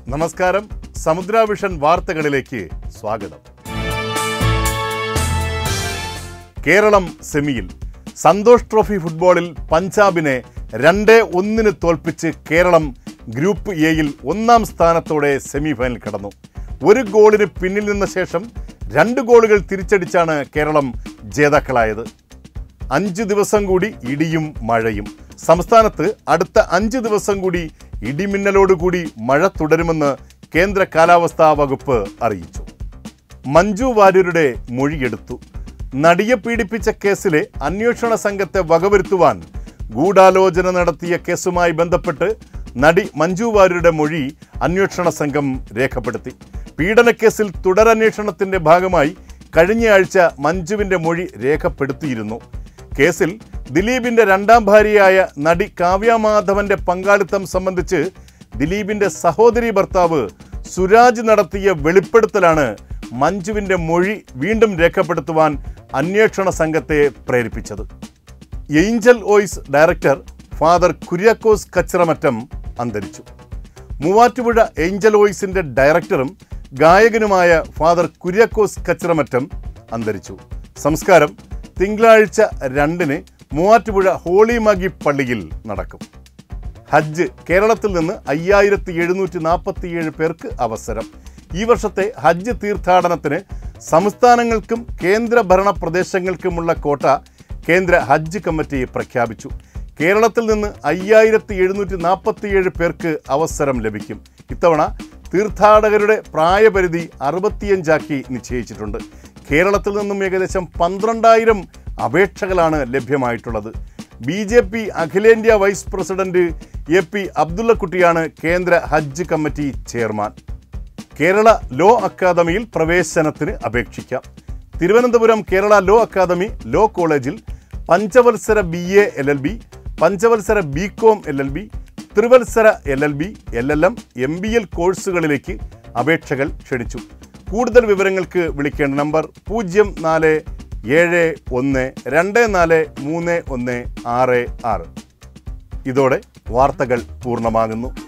നമസ്കാരം സമുദ്രാവിഷൻ വാർത്തകളിലേക്ക് സ്വാഗതം കേരളം സെമിയിൽ സന്തോഷ് ട്രോഫി ഫുട്ബോളിൽ പഞ്ചാബിനെ രണ്ട് ഒന്നിന് തോൽപ്പിച്ച് കേരളം ഗ്രൂപ്പ് എയിൽ ഒന്നാം സ്ഥാനത്തോടെ സെമി ഫൈനൽ കടന്നു ഒരു ഗോളിന് പിന്നിൽ നിന്ന ശേഷം രണ്ട് ഗോളുകൾ തിരിച്ചടിച്ചാണ് കേരളം ജേതാക്കളായത് അഞ്ച് ദിവസം കൂടി ഇടിയും മഴയും സംസ്ഥാനത്ത് അടുത്ത അഞ്ച് ദിവസം കൂടി ഇടിമിന്നലോടുകൂടി മഴ തുടരുമെന്ന് കേന്ദ്ര കാലാവസ്ഥാ വകുപ്പ് അറിയിച്ചു മഞ്ജു വാര്യരുടെ മൊഴിയെടുത്തു നടിയെ പീഡിപ്പിച്ച കേസിലെ അന്വേഷണ സംഘത്തെ വകവരുത്തുവാൻ ഗൂഢാലോചന നടത്തിയ കേസുമായി ബന്ധപ്പെട്ട് നടി മഞ്ജു വാര്യരുടെ മൊഴി അന്വേഷണ സംഘം രേഖപ്പെടുത്തി പീഡനക്കേസിൽ തുടരന്വേഷണത്തിന്റെ ഭാഗമായി കഴിഞ്ഞയാഴ്ച മഞ്ജുവിന്റെ മൊഴി രേഖപ്പെടുത്തിയിരുന്നു കേസിൽ ദിലീപിന്റെ രണ്ടാം ഭാര്യയായ നടി കാവ്യ മാധവന്റെ പങ്കാളിത്തം സംബന്ധിച്ച് ദിലീപിന്റെ സഹോദരി ഭർത്താവ് സുരാജ് നടത്തിയ വെളിപ്പെടുത്തലാണ് മഞ്ജുവിന്റെ മൊഴി വീണ്ടും രേഖപ്പെടുത്തുവാൻ അന്വേഷണ സംഘത്തെ പ്രേരിപ്പിച്ചത് angel voice director father Kuriakose Kachiramattam അന്തരിച്ചു മൂവാറ്റുപുഴ ഏഞ്ചൽ ഓയിസിന്റെ ഡയറക്ടറും ഗായകനുമായ ഫാദർ കുര്യാക്കോസ് കച്ചിറമറ്റം അന്തരിച്ചു സംസ്കാരം തിങ്കളാഴ്ച രണ്ടിന് മൂവാറ്റുപുഴ ഹോളി മഗി പള്ളിയിൽ നടക്കും ഹജ്ജ് കേരളത്തിൽ നിന്ന് അയ്യായിരത്തി എഴുന്നൂറ്റി നാൽപ്പത്തിയേഴ് പേർക്ക് അവസരം ഈ വർഷത്തെ ഹജ്ജ് തീർത്ഥാടനത്തിന് സംസ്ഥാനങ്ങൾക്കും കേന്ദ്രഭരണ പ്രദേശങ്ങൾക്കുമുള്ള കോട്ട കേന്ദ്ര ഹജ്ജ് കമ്മിറ്റി പ്രഖ്യാപിച്ചു കേരളത്തിൽ നിന്ന് അയ്യായിരത്തി എഴുന്നൂറ്റി നാൽപ്പത്തിയേഴ് പേർക്ക് അവസരം ലഭിക്കും ഇത്തവണ തീർത്ഥാടകരുടെ പ്രായപരിധി അറുപത്തിയഞ്ചാക്കി നിശ്ചയിച്ചിട്ടുണ്ട് കേരളത്തിൽ നിന്നും ഏകദേശം പന്ത്രണ്ടായിരം അപേക്ഷകളാണ് ലഭ്യമായിട്ടുള്ളത് ബി ജെ പി അഖിലേന്ത്യാ വൈസ് പ്രസിഡന്റ് എ പി അബ്ദുള്ളക്കുട്ടിയാണ് കേന്ദ്ര ഹജ്ജ് കമ്മിറ്റി ചെയർമാൻ കേരള ലോ അക്കാദമിയിൽ പ്രവേശനത്തിന് അപേക്ഷിക്കാം Thiruvananthapuram Kerala law academy law കോളേജിൽ പഞ്ചവത്സര B A L L B പഞ്ചവത്സര B com L L B ത്രിവത്സര L L B L L M M B L കോഴ്സുകളിലേക്ക് അപേക്ഷകൾ ക്ഷണിച്ചു കൂടുതൽ വിവരങ്ങൾക്ക് വിളിക്കേണ്ട നമ്പർ പൂജ്യം നാല് ഏഴ് ഒന്ന് രണ്ട് നാല് മൂന്ന് ഒന്ന് ആറ് ആറ് ഇതോടെ വാർത്തകൾ പൂർണ്ണമാകുന്നു